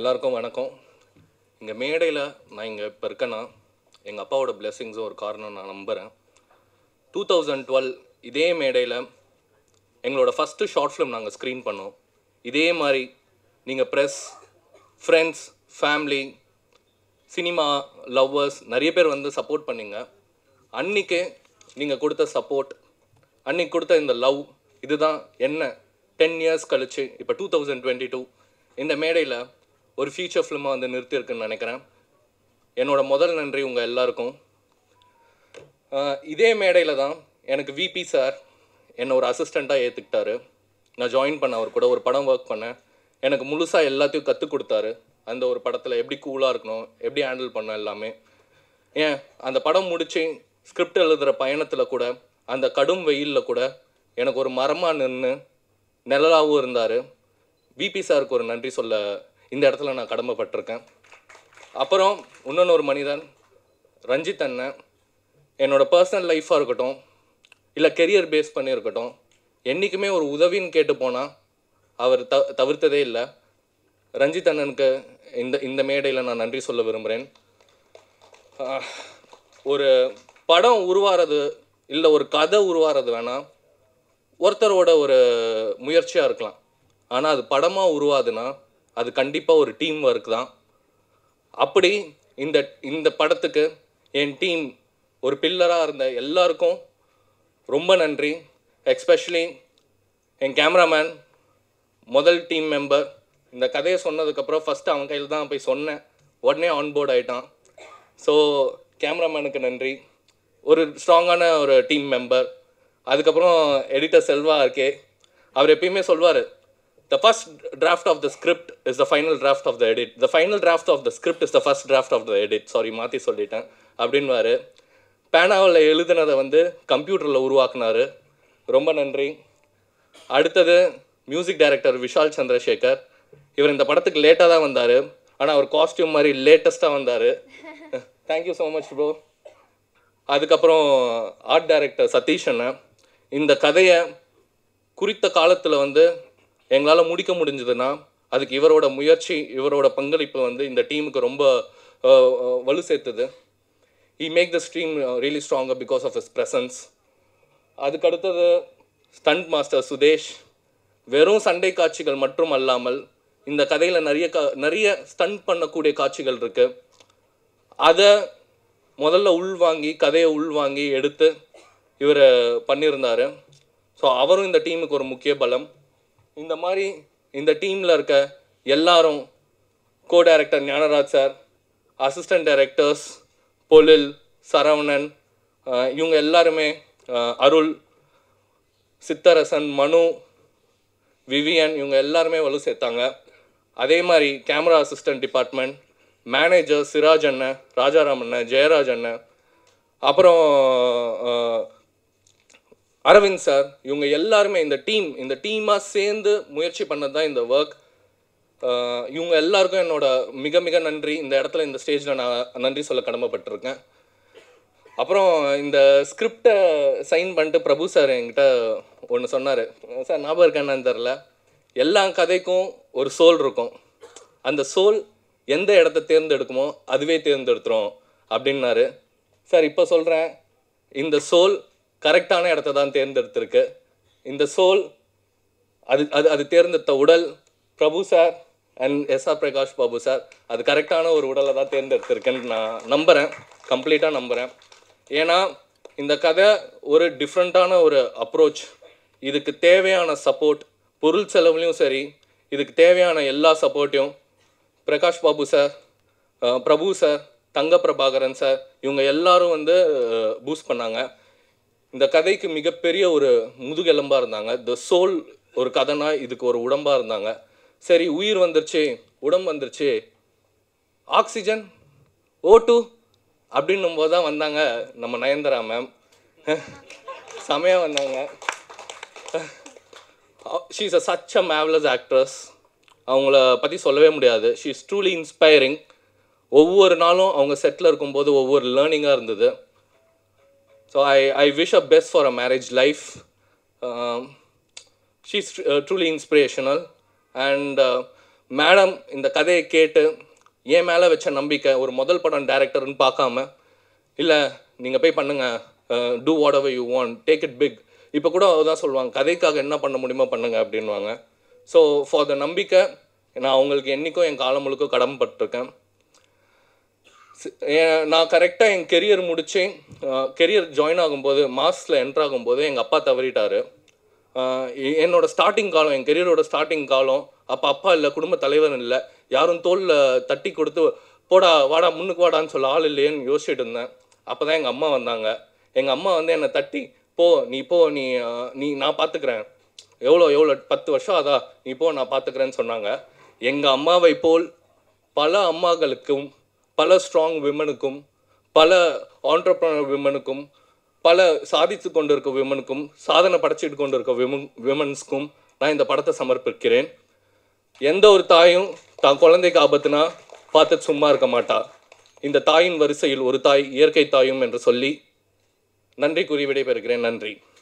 எல்லாருக்கும் வணக்கம் இங்கே மேடையில் நான் இங்கே இப்போ இருக்கேன்னா எங்கள் அப்பாவோட பிளெஸ்ஸிங்ஸும் ஒரு காரணம் நான் நம்புகிறேன் டூ தௌசண்ட் டுவெல் இதே மேடையில் எங்களோட ஃபஸ்ட்டு ஷார்ட் ஃபிலிம் நாங்கள் ஸ்க்ரீன் பண்ணோம் இதே மாதிரி நீங்கள் press friends family cinema lovers நிறைய பேர் வந்து சப்போர்ட் பண்ணீங்க அன்னைக்கு நீங்கள் கொடுத்த சப்போர்ட் அன்னைக்கு கொடுத்த இந்த லவ் இதுதான் என்ன டென் இயர்ஸ் கழிச்சு இப்போ டூ தௌசண்ட் டுவெண்ட்டி டூ இந்த மேடையில் ஒரு ஃபியூச்சர் ஃபிலிமாக வந்து நிறுத்தியிருக்குன்னு நினைக்கிறேன் என்னோட முதல் நன்றி உங்கள் எல்லாருக்கும் ஆஹ் இதே மேடையில் தான் எனக்கு விபி சார் என்னை ஒரு அசிஸ்டண்ட்டாக ஏற்றுக்கிட்டாரு நான் ஜாயின் பண்ண அவர் கூட ஒரு படம் ஒர்க் பண்ணேன் எனக்கு முழுசாக எல்லாத்தையும் கற்றுக் கொடுத்தாரு அந்த ஒரு படத்தில் எப்படி கூலாக இருக்கணும் எப்படி ஹேண்டில் பண்ண எல்லாமே ஏன் அந்த படம் முடிச்சு ஸ்கிரிப்ட் எழுதுகிற பயணத்தில் கூட அந்த கடும் வெயிலில் கூட எனக்கு ஒரு மரமாக நின்று நிழலாகவும் இருந்தார் விபி சாருக்கு ஒரு நன்றி சொல்ல இந்த இடத்துல நான் கடமைப்பட்டிருக்கேன் அப்புறம் இன்னொன்று ஒரு மனிதன் ரஞ்சித் அண்ணன் என்னோட பர்சனல் லைஃபாக இருக்கட்டும் இல்லை கெரியர் பேஸ் பண்ணி இருக்கட்டும் என்றைக்குமே ஒரு உதவின்னு கேட்டு போனால் அவர் த தவிர்த்ததே இல்லை ரஞ்சித் அண்ணனுக்கு இந்த இந்த மேடையில் நான் நன்றி சொல்ல விரும்புகிறேன் ஆஹ், ஒரு படம் உருவாகிறது இல்லை ஒரு கதை உருவாகிறது வேணாம் ஒருத்தரோட ஒரு முயற்சியாக இருக்கலாம் ஆனால் அது படமாக உருவாதுன்னா அது கண்டிப்பாக ஒரு டீம் ஒர்க் தான் அப்படி இந்த இந்த படத்துக்கு என் டீம் ஒரு பில்லராக இருந்த எல்லாருக்கும் ரொம்ப நன்றி எக்ஸ்பெஷலி என் கேமராமேன் முதல் டீம் மெம்பர் இந்த கதையை சொன்னதுக்கப்புறம் ஃபஸ்ட்டு அவன் கையில் தான் போய் சொன்னேன் உடனே ஆன்போர்ட் ஆகிட்டான் ஸோ கேமராமேனுக்கு நன்றி ஒரு ஸ்ட்ராங்கான ஒரு டீம் மெம்பர் அதுக்கப்புறம் எடிட்டர் செல்வா இருக்கே அவர் எப்பயுமே சொல்வார் the first draft of the script is the final draft of the edit the final draft of the script is the first draft of the edit sorry மாற்றி சொல்லிட்டேன் அப்படின்வாரு பேனாவில் எழுதுனதை வந்து கம்ப்யூட்டரில் உருவாக்குனாரு ரொம்ப நன்றி அடுத்தது மியூசிக் டைரக்டர் விஷால் சந்திரசேகர் இவர் இந்த படத்துக்கு லேட்டாக தான் வந்தார் ஆனால் அவர் காஸ்டியூம் மாதிரி லேட்டஸ்ட்டாக வந்தார் தேங்க்யூ ஸோ மச் ப்ரோ அதுக்கப்புறம் ஆர்ட் டைரக்டர் சதீஷ் அண்ணன் இந்த கதையை குறித்த காலத்தில் வந்து எங்களால் முடிக்க முடிஞ்சதுன்னா அதுக்கு இவரோட முயற்சி இவரோட பங்களிப்பு வந்து இந்த டீமுக்கு ரொம்ப அஹ், அஹ், வலு சேர்த்துது he make the stream really stronger because of his presence அதுக்கு அடுத்தது ஸ்டண்ட் மாஸ்டர் சுதேஷ் வெறும் சண்டை காட்சிகள் மட்டும் அல்லாமல் இந்த கதையில் நிறைய கா நிறைய ஸ்டண்ட் பண்ணக்கூடிய காட்சிகள் இருக்கு அதை முதல்ல உள்வாங்கி கதையை உள்வாங்கி எடுத்து இவர் பண்ணியிருந்தாரு ஸோ அவரும் இந்த டீமுக்கு ஒரு முக்கிய பலம் இந்த மாதிரி இந்த டீமில் இருக்க எல்லாரும் co director Gnanaraj sir assistant directors பொலில் சரவணன் அஹ் இவங்க எல்லாருமே அஹ் அருள் சித்தரசன் மனு விவியன் இவங்க எல்லாருமே வலு சேர்த்தாங்க அதே மாதிரி camera assistant department manager Siraj அண்ணன் ராஜாராம் அண்ணன் ஜெயராஜ் அண்ணன் அப்புறம் அஹ், அரவிந்த் சார் இவங்க எல்லாருமே இந்த டீம் இந்த டீமாக சேர்ந்து முயற்சி பண்ணது தான் இந்த ஒர்க் இவங்க எல்லாருக்கும் என்னோட மிக மிக நன்றி இந்த இடத்துல இந்த ஸ்டேஜில் நான் நன்றி சொல்ல கடமைப்பட்டிருக்கேன் அப்புறம் இந்த ஸ்கிரிப்டை சைன் பண்ணிட்டு பிரபு சார் என்கிட்ட ஒன்று சொன்னார் சார் ஞாபகம் இருக்கா என்னன்னு தெரில எல்லா கதைக்கும் ஒரு சோல் இருக்கும் அந்த சோல் எந்த இடத்த தேர்ந்தெடுக்குமோ அதுவே தேர்ந்தெடுத்துரும் அப்படின்னாரு சார் இப்போ சொல்கிறேன் இந்த சோல் கரெக்டான இடத்த தான் தேர்ந்தெடுத்திருக்கு இந்த சோல் அது அது அது தேர்ந்தெடுத்த உடல் Prabhu sir and S R Prakash Babu sir அது கரெக்டான ஒரு உடலை தான் தேர்ந்தெடுத்திருக்கேன்னு நான் நம்புகிறேன் கம்ப்ளீட்டாக நம்புகிறேன் ஏன்னா இந்த கதை ஒரு டிஃப்ரெண்ட்டான ஒரு அப்ரோச் இதுக்கு தேவையான சப்போர்ட் பொருள் செலவுலையும் சரி இதுக்கு தேவையான எல்லா சப்போர்ட்டையும் பிரகாஷ் பாபு சார் அஹ், பிரபு சார் தங்க பிரபாகரன் சார் இவங்க எல்லாரும் வந்து பூஸ்ட் பண்ணாங்க இந்த கதைக்கு மிகப்பெரிய ஒரு முதுகெலும்பாக இருந்தாங்க த சோல் ஒரு கதைனா இதுக்கு ஒரு உடம்பாக இருந்தாங்க சரி உயிர் வந்துருச்சு உடம்பு வந்துருச்சு ஆக்சிஜன் ஓ டூ அப்படின்னும் போது தான் வந்தாங்க நம்ம நயன்தரா மேம் செமையாக வந்தாங்க she is a such a marvelous actress அவங்கள பற்றி சொல்லவே முடியாது ஷீ இஸ் ட்ரூலி இன்ஸ்பைரிங் ஒவ்வொரு நாளும் அவங்க செட்டில் இருக்கும்போது ஒவ்வொரு லேர்னிங்காக இருந்தது So I, I wish her best for a marriage life. Um, she's uh, truly inspirational. And uh, madam இந்த கதையை கேட்டு என் மேலே வச்ச நம்பிக்கை ஒரு முதல் படம் டேரக்டர்னு பார்க்காம இல்லை நீங்கள் போய் பண்ணுங்க do whatever you want take it big இப்போ கூட தான் சொல்லுவாங்க கதைக்காக என்ன பண்ண முடியுமோ பண்ணுங்க அப்படின்வாங்க ஸோ ஃபார் த நம்பிக்கை நான் அவங்களுக்கு என்றைக்கும் என் காலம் முழுக்க கடமைப்பட்டிருக்கேன் சி- ஏன் நான் கரெக்டாக என் கெரியர் முடிச்சு கெரியர் ஜாயின் ஆகும்போது மாஸில் என்ட்ரு ஆகும்போது எங்கள் அப்பா தவறிட்டார் என்னோட ஸ்டார்டிங் காலம் என் கெரியரோட ஸ்டார்டிங் காலம் அப்போ அப்பா இல்லை குடும்ப தலைவர் இல்லை யாரும் தோளில் தட்டி கொடுத்து போடா வாடா முன்னுக்கு வாடான்னு சொல்ல ஆள் இல்லையேன்னு யோசிச்சுட்டு இருந்தேன் அப்போ தான் எங்கள் அம்மா வந்தாங்க எங்கள் அம்மா வந்து என்னை தட்டி போ நீ போ நீ ஆஹ், நீ நான் பார்த்துக்கிறேன் எவ்வளோ எவ்வளோ பத்து வருஷம் அதா நீ போ நான் பார்த்துக்கிறேன்னு சொன்னாங்க எங்கள் அம்மாவை போல் பல அம்மாக்களுக்கும் பல ஸ்ட்ராங் விமனுக்கும் பல ஆண்டர்ப்ரனர் விமனுக்கும் பல சாதித்து கொண்டிருக்க விமனுக்கும் சாதனை படைச்சிட்டு கொண்டிருக்க விமன் விமன்ஸ்க்கும் நான் இந்த படத்தை சமர்ப்பிக்கிறேன் எந்த ஒரு தாயும் தான் குழந்தைக்கு ஆபத்துனா பார்த்து சும்மா இருக்க மாட்டா இந்த தாயின் வரிசையில் ஒரு தாய் இயற்கை தாயும் என்று சொல்லி நன்றி கூறி விடைபெறுகிறேன் நன்றி